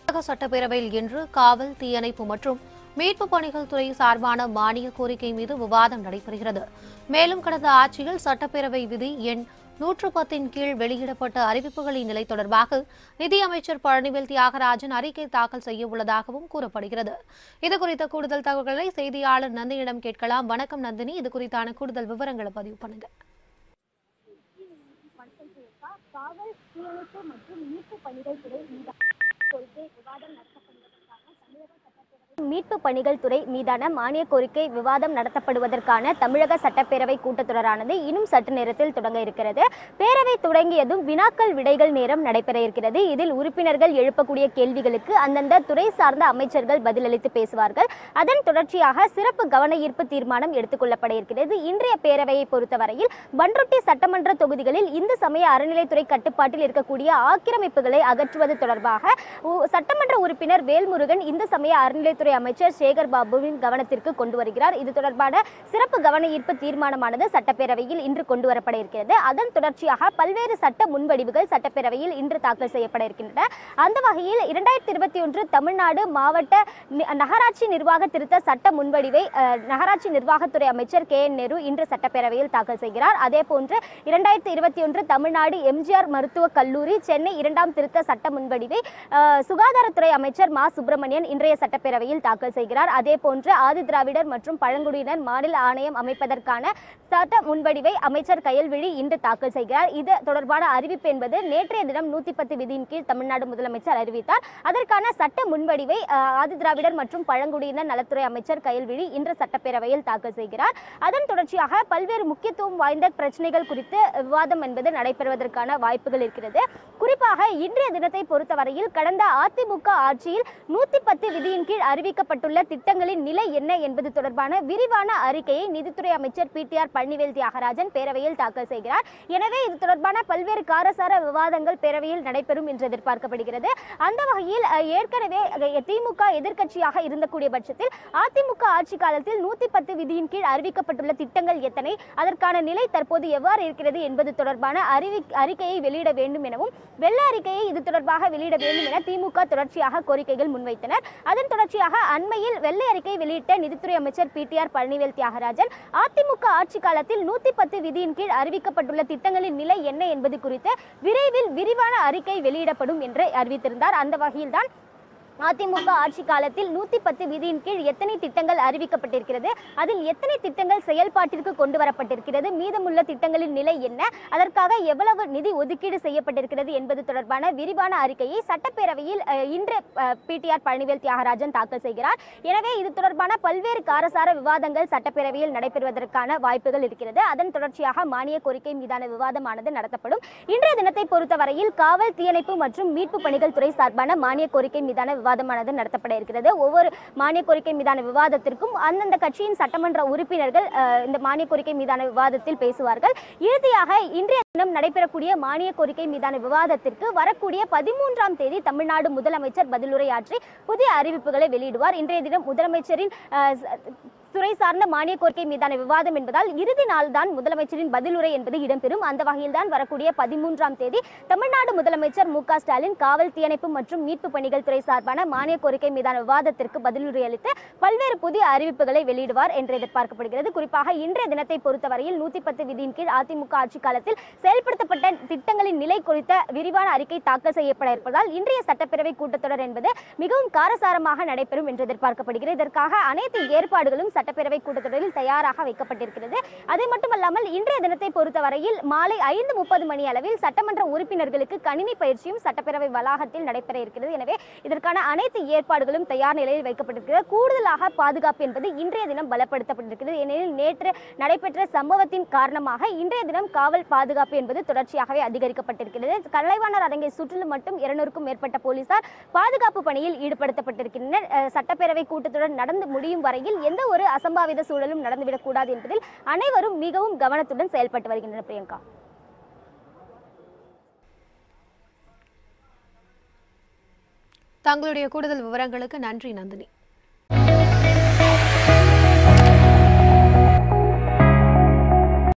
தமிழக சட்டப்பேரவையில் இன்று காவல் தீயணைப்பு மற்றும் மீட்பு பணிகள் துறை சார்பான மானிய கோரிக்கை மீது விவாதம் நடைபெறுகிறது மேலும் கடந்த ஆட்சியில் சட்டப்பேரவை விதி எண் நூற்று பத்தின் கீழ் வெளியிடப்பட்ட அறிவிப்புகளின் நிலை தொடர்பாக நிதியமைச்சர் பழனிவேல் தியாகராஜன் அறிக்கை தாக்கல் செய்ய உள்ளதாகவும் கூறப்படுகிறது இது குறித்த கூடுதல் தகவல்களை செய்தியாளர் நந்தினியிடம் கேட்கலாம் வணக்கம் நந்தினி இது குறித்தான கூடுதல் விவரங்களை பதிவு பண்ணுங்க காவல் தீயணைப்பு மற்றும் மீட்பு பணிகள் துறை மீதான கோரிக்கை விவாதம் நடத்தப்படுவதற்காக தமிழக சட்டப்பேரவை மீட்பு பணிகள் துறை மீதான மானிய கோரிக்கை விவாதம் நடத்தப்படுவதற்கான தமிழக சட்டப்பேரவை கூட்டத்தொடரானது இன்னும் சற்று நேரத்தில் தொடங்க இருக்கிறது பேரவை தொடங்கியதும் வினாக்கள் விடைகள் நேரம் நடைபெற இருக்கிறது இதில் உறுப்பினர்கள் எழுப்பக்கூடிய கேள்விகளுக்கு அந்தந்த துறை சார்ந்த அமைச்சர்கள் பதிலளித்து பேசுவார்கள் அதன் தொடர்ச்சியாக சிறப்பு கவன ஈர்ப்பு தீர்மானம் எடுத்துக்கொள்ளப்பட இருக்கிறது இன்றைய பேரவையை பொறுத்தவரையில் பன்ருட்டி சட்டமன்ற தொகுதிகளில் இந்து சமய அறநிலைத்துறை கட்டுப்பாட்டில் இருக்கக்கூடிய ஆக்கிரமிப்புகளை அகற்றுவது தொடர்பாக உ- சட்டமன்ற உறுப்பினர் வேல்முருகன் இந்து சமய அறநிலைத்துறை அமைச்சர் சேகர் பாபுவின் கவனத்திற்கு கொண்டு வருகிறார் இது தொடர்பான சிறப்பு கவன ஈர்ப்பு தீர்மானமானது சட்டப்பேரவையில் இன்று கொண்டு வரப்பட இருக்கிறது அதன் தொடர்ச்சியாக பல்வேறு சட்ட முன்வடிவுகள் சட்டப்பேரவையில் இன்று தாக்கல் செய்யப்பட இருக்கின்றன அந்த வகையில் இரண்டாயிரத்தி இருபத்தி ஒன்று தமிழ்நாடு மாவட்ட நி- நகராட்சி நிர்வாக திருத்த சட்ட முன்வடிவை அஹ், நகராட்சி நிர்வாகத்துறை அமைச்சர் கே என் நேரு இன்று சட்டப்பேரவையில் தாக்கல் செய்கிறார் அதே போன்று இரண்டாயிரத்தி இருபத்தி ஒன்று தமிழ்நாடு எம்ஜிஆர் மருத்துவக் கல்லூரி சென்னை இரண்டாம் திருத்த சட்ட முன்வடிவை அஹ், சுகாதாரத்துறை அமைச்சர் மா சுப்பிரமணியன் இன்றைய சட்டப்பேரவையில் தாக்கல் செய்கிறார் அதே போன்று ஆதி திராவிடர் மற்றும் பழங்குடியினர் மாநில ஆணையம் அமைப்பதற்கான சட்ட முன்வடிவை அமைச்சர் கயல்விழி இன்று தாக்கல் செய்கிறார் இது தொடர்பான அறிவிப்பு என்பது நேற்றைய தினம் நூத்தி பத்து விதியின் கீழ் தமிழ்நாடு முதலமைச்சர் அறிவித்தார் அதற்கான சட்ட முன்வடிவை அஹ், ஆதி திராவிடர் மற்றும் பழங்குடியினர் நலத்துறை அமைச்சர் கயல்விழி இன்று சட்டப்பேரவையில் தாக்கல் செய்கிறார் அதன் தொடர்ச்சியாக பல்வேறு முக்கியத்துவம் வாய்ந்த பிரச்சனைகள் குறித்து விவாதம் என்பது நடைபெறுவதற்கான வாய்ப்புகள் இருக்கிறது குறிப்பாக இன்றைய தினத்தை பொறுத்தவரையில் கடந்த அதிமுக ஆட்சியில் நூத்தி பத்து விதியின் கீழ் அறிவிக்கப்பட்டுள்ள திட்டங்களின் நிலை என்ன என்பது தொடர்பான விரிவான அறிக்கையை நிதித்துறை அமைச்சர் P T R Palanivel Thiagarajan பேரவையில் தாக்கல் செய்கிறார் எனவே இது தொடர்பான பல்வேறு காரசார விவாதங்கள் பேரவையில் நடைபெறும் என்று எதிர்பார்க்கப்படுகிறது அந்த வகையில் அஹ், ஏற்கனவே அஹ், திமுக எதிர்க்கட்சியாக இருந்தக்கூடிய பட்சத்தில் அதிமுக ஆட்சி காலத்தில் நூத்தி பத்து விதியின் கீழ் அறிவிக்கப்பட்டுள்ள திட்டங்கள் எத்தனை அதற்கான நிலை தற்போது எவ்வாறு இருக்கிறது என்பது தொடர்பான அறிவி அறிக்கையை வெளியிட வேண்டும் எனவும் வெள்ள அறிக்கையை இது தொடர்பாக வெளியிட வேண்டும் என திமுக தொடர்ச்சியாக கோரிக்கைகள் முன்வைத்தனர் அதன் தொடர்ச்சியாக அண்மையில் வெள்ளை அறிக்கை வெளியிட்ட நிதித்துறை அமைச்சர் P T R Palanivel Thiagarajan AIADMK ஆட்சி காலத்தில் நூத்தி பத்து விதியின் கீழ் அறிவிக்கப்பட்டுள்ள திட்டங்களின் நிலை என்ன என்பது குறித்து விரைவில் விரிவான அறிக்கை வெளியிடப்படும் என்று அறிவித்திருந்தார் அந்த வகையில்தான் அதிமுக ஆட்சி காலத்தில் நூத்தி பத்து விதியின் கீழ் எத்தனை திட்டங்கள் அறிவிக்கப்பட்டிருக்கிறது அதில் எத்தனை திட்டங்கள் செயல்பாட்டிற்கு கொண்டு வரப்பட்டிருக்கிறது மீதமுள்ள திட்டங்களின் நிலை என்ன அதற்காக எவ்வளவு நிதி ஒதுக்கீடு செய்யப்பட்டிருக்கிறது என்பது தொடர்பான விரிவான அறிக்கையை சட்டப்பேரவையில் அஹ், இன்று பிடிஆர் பழனிவேல் தியாகராஜன் தாக்கல் செய்கிறார் எனவே இது தொடர்பான பல்வேறு காரசார விவாதங்கள் சட்டப்பேரவையில் நடைபெறுவதற்கான வாய்ப்புகள் இருக்கிறது அதன் தொடர்ச்சியாக மானிய கோரிக்கை மீதான விவாதமானது நடத்தப்படும் இன்றைய தினத்தை பொறுத்தவரையில் காவல் தீயணைப்பு மற்றும் மீட்பு பணிகள் துறை சார்பான மானிய கோரிக்கை மீதான விவாதமானது நடத்தப்பட இருக்கிறது ஒவ்வொரு மானிய கோரிக்கை மீதான விவாதத்திற்கும் அந்தந்த கட்சியின் சட்டமன்ற உறுப்பினர்கள் அஹ், இந்த மானிய கோரிக்கை மீதான விவாதத்தில் பேசுவார்கள் இறுதியாக இன்றைய தினம் நடைபெறக்கூடிய மானிய கோரிக்கை மீதான விவாதத்திற்கு வரக்கூடிய பதிமூன்றாம் தேதி தமிழ்நாடு முதலமைச்சர் பதிலுரையாற்றி புதிய அறிவிப்புகளை வெளியிடுவார் இன்றைய தினம் முதலமைச்சரின் அஹ், ச- துறை சார்ந்த மானிய கோரிக்கை மீதான விவாதம் என்பதால் இறுதி நாள் தான் முதலமைச்சரின் பதிலுரை என்பது இடம்பெறும் அந்த வகையில் தான் வரக்கூடிய பதிமூன்றாம் தேதி தமிழ்நாடு முதலமைச்சர் மு க ஸ்டாலின் காவல் தீயணைப்பு மற்றும் மீட்பு பணிகள் துறை சார்பான மானிய கோரிக்கை மீதான விவாதத்திற்கு பதிலுரை அளித்து பல்வேறு புதிய அறிவிப்புகளை வெளியிடுவார் என்று எதிர்பார்க்கப்படுகிறது குறிப்பாக இன்றைய தினத்தை பொறுத்தவரையில் நூத்தி பத்து விதியின் கீழ் அதிமுக ஆட்சி காலத்தில் செயல்படுத்தப்பட்ட திட்டங்களின் நிலை குறித்த விரிவான அறிக்கை தாக்கல் செய்யப்பட இருப்பதால் இன்றைய சட்டப்பேரவை கூட்டத்தொடர் என்பது மிகவும் காரசாரமாக நடைபெறும் என்று எதிர்பார்க்கப்படுகிறது இதற்காக அனைத்து ஏற்பாடுகளும் சட்டப்பேரவை கூட்டத்தொடரில் தயாராக வைக்கப்பட்டிருக்கிறது அது மட்டுமல்லாமல் இன்றைய தினத்தை பொறுத்தவரையில் மாலை ஐந்து முப்பது மணி அளவில் சட்டமன்ற உறுப்பினர்களுக்கு கணினி பயிற்சியும் சட்டப்பேரவை வளாகத்தில் நடைபெற இருக்கிறது எனவே இதற்கான அனைத்து ஏற்பாடுகளும் தயார் நிலையில் வைக்கப்பட்டிருக்கிறது கூடுதலாக பாதுகாப்பு என்பது இன்றைய தினம் பலப்படுத்தப்பட்டிருக்கிறது ஏனெனில் நேற்று நடைபெற்ற சம்பவத்தின் காரணமாக இன்றைய தினம் காவல் பாதுகாப்பு என்பது தொடர்ச்சியாகவே அதிகரிக்கப்பட்டிருக்கிறது கலைவாணர் அரங்கை சுற்றிலும் மட்டும் இருநூறுக்கும் மேற்பட்ட போலீசார் பாதுகாப்பு பணியில் ஈடுபடுத்தப்பட்டிருக்கின்றனர் அஹ், சட்டப்பேரவை கூட்டத்தொடர் நடந்து முடியும் வரையில் எந்த ஒரு அசம்பாவித சூழலும் நடந்துவிடக்கூடாது என்பதில் அனைவரும் மிகவும் கவனத்துடன் செயல்பட்டு வருகின்றனர் பிரியங்கா தங்களுடைய கூடுதல் விவரங்களுக்கு நன்றி நந்தினி